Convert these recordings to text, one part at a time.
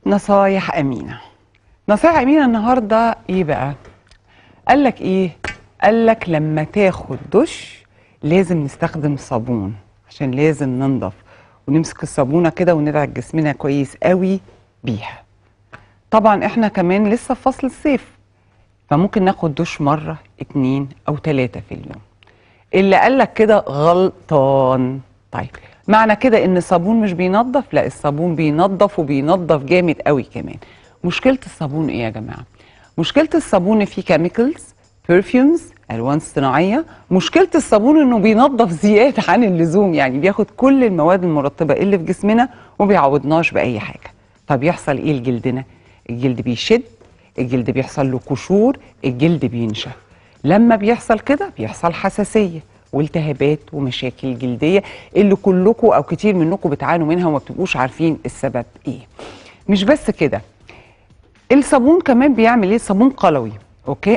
نصايح أمينة نصايح أمينة النهاردة إيه بقى؟ قال لك إيه؟ قال لك لما تاخد دش لازم نستخدم صابون عشان لازم ننضف ونمسك الصابونة كده وندعك جسمنا كويس قوي بيها طبعا احنا كمان لسه في فصل الصيف فممكن ناخد دش مرة اتنين أو تلاتة في اليوم اللي قال لك كده غلطان طيب معنى كده ان الصابون مش بينظف لا الصابون بينظف وبينظف جامد قوي كمان مشكله الصابون ايه يا جماعه مشكله الصابون فيه كيميكلز برفيومز الوان صناعيه مشكله الصابون انه بينظف زياده عن اللزوم يعني بياخد كل المواد المرطبه اللي في جسمنا وما بيعوضناش باي حاجه فبيحصل ايه لجلدنا الجلد بيشد الجلد بيحصل له قشور الجلد بينشف لما بيحصل كده بيحصل حساسيه والتهابات ومشاكل جلديه اللي كلكم او كتير منكم بتعانوا منها وما بتبقوش عارفين السبب ايه مش بس كده الصابون كمان بيعمل ايه صابون قلوي اوكي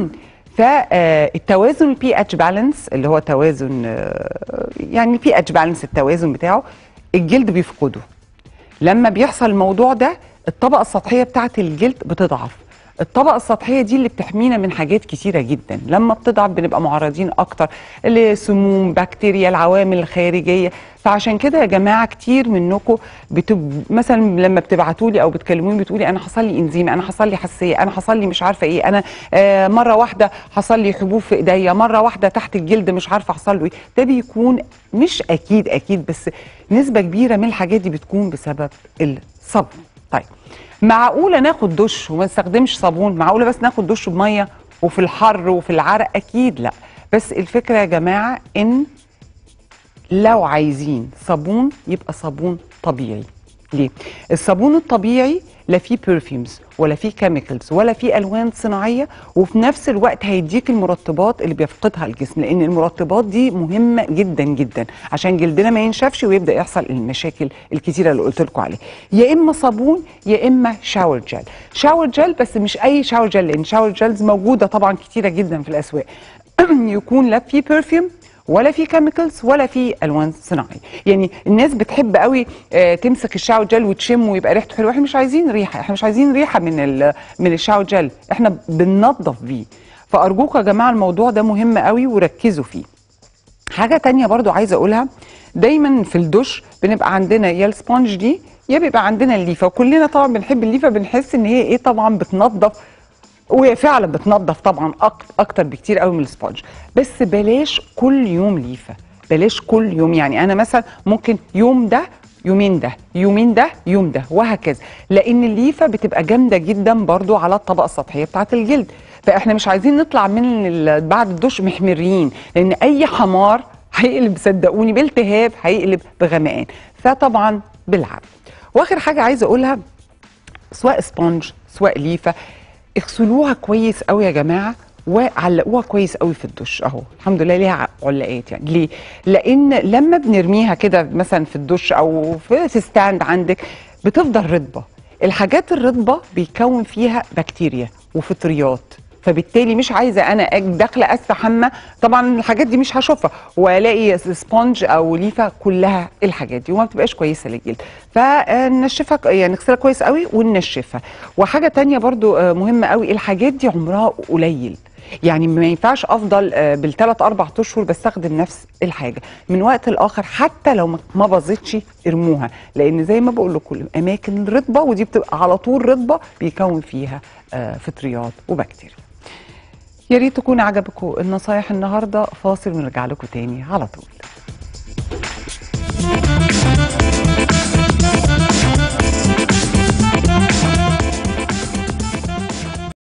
فالتوازن البي اتش بالانس اللي هو توازن آه، يعني البي اتش بالانس التوازن بتاعه الجلد بيفقده لما بيحصل الموضوع ده الطبقه السطحيه بتاعه الجلد بتضعف الطبقه السطحيه دي اللي بتحمينا من حاجات كتيره جدا لما بتضعف بنبقى معرضين اكتر لسموم بكتيريا العوامل الخارجيه فعشان كده يا جماعه كتير منكم بتب... مثلا لما بتبعتوا لي او بتكلموني بتقولي انا حصل لي انزيمي انا حصل لي حساسيه انا حصل لي مش عارفه ايه انا آه مره واحده حصل لي حبوب في ايديا مره واحده تحت الجلد مش عارفه حصل له ايه ده بيكون مش اكيد اكيد بس نسبه كبيره من الحاجات دي بتكون بسبب الصابون طيب معقوله ناخد دش وما نستخدمش صابون معقوله بس ناخد دش بميه وفي الحر وفي العرق اكيد لا بس الفكره يا جماعه ان لو عايزين صابون يبقى صابون طبيعي ليه الصابون الطبيعي لا فيه برفيومز ولا فيه كيميكلز ولا فيه الوان صناعيه وفي نفس الوقت هيديك المرطبات اللي بيفقدها الجسم لان المرطبات دي مهمه جدا جدا عشان جلدنا ما ينشفش ويبدا يحصل المشاكل الكتيره اللي قلت لكم عليها يا اما صابون يا اما شاور جل شاور جل بس مش اي شاور جل لان شاور جلز موجوده طبعا كتيره جدا في الاسواق يكون لا فيه برفيوم ولا في كيميكلز ولا في الوان صناعيه يعني الناس بتحب قوي آه، تمسك الشاور جل وتشم ويبقى ريحته حلوه احنا مش عايزين ريحه احنا مش عايزين ريحه من ال من الشاور جل احنا بننظف بيه فارجوكم يا جماعه الموضوع ده مهم قوي وركزوا فيه حاجه تانية برضو عايزه اقولها دايما في الدش بنبقى عندنا يا السبونج دي يا بيبقى عندنا الليفه وكلنا طبعا بنحب الليفه بنحس ان هي ايه طبعا بتنظف وهي فعلا بتنظف طبعا أك- اكتر بكتير قوي من السبونج بس بلاش كل يوم ليفه بلاش كل يوم يعني انا مثلا ممكن يوم ده يومين ده يومين ده يوم ده وهكذا لان الليفه بتبقى جامده جدا برضو على الطبقه السطحيه بتاعه الجلد فاحنا مش عايزين نطلع من ال- بعد الدش محمرين لان اي حمار هيقلب صدقوني بالتهاب هيقلب بغمقان فطبعا بالعقل واخر حاجه عايزه اقولها سواء سبونج سواء ليفه اغسلوها كويس قوي يا جماعه وعلقوها كويس قوي في الدش اهو الحمد لله ليها علقات يعني ليه لان لما بنرميها كده مثلا في الدش او في في ستاند عندك بتفضل رطبه الحاجات الرطبه بيكون فيها بكتيريا وفطريات فبالتالي مش عايزه انا أج- داخله استحمى طبعا الحاجات دي مش هشوفها والاقي سبونج او ليفه كلها الحاجات دي وما بتبقاش كويسه للجلد فنشفها ك- يعني نغسلها كويس قوي وننشفها وحاجه تانية برضو آه، مهمه قوي الحاجات دي عمرها قليل يعني ما ينفعش افضل آه، بالثلاث اربع اشهر بستخدم نفس الحاجه من وقت لاخر حتى لو ما- ما باظتش ارموها لان زي ما بقول لكم الاماكن الرطبه ودي بتبقى على طول رطبه بيكون فيها آه، فطريات وبكتيريا يا ريت تكون عجبكم النصايح النهارده فاصل ونرجع لكم تاني على طول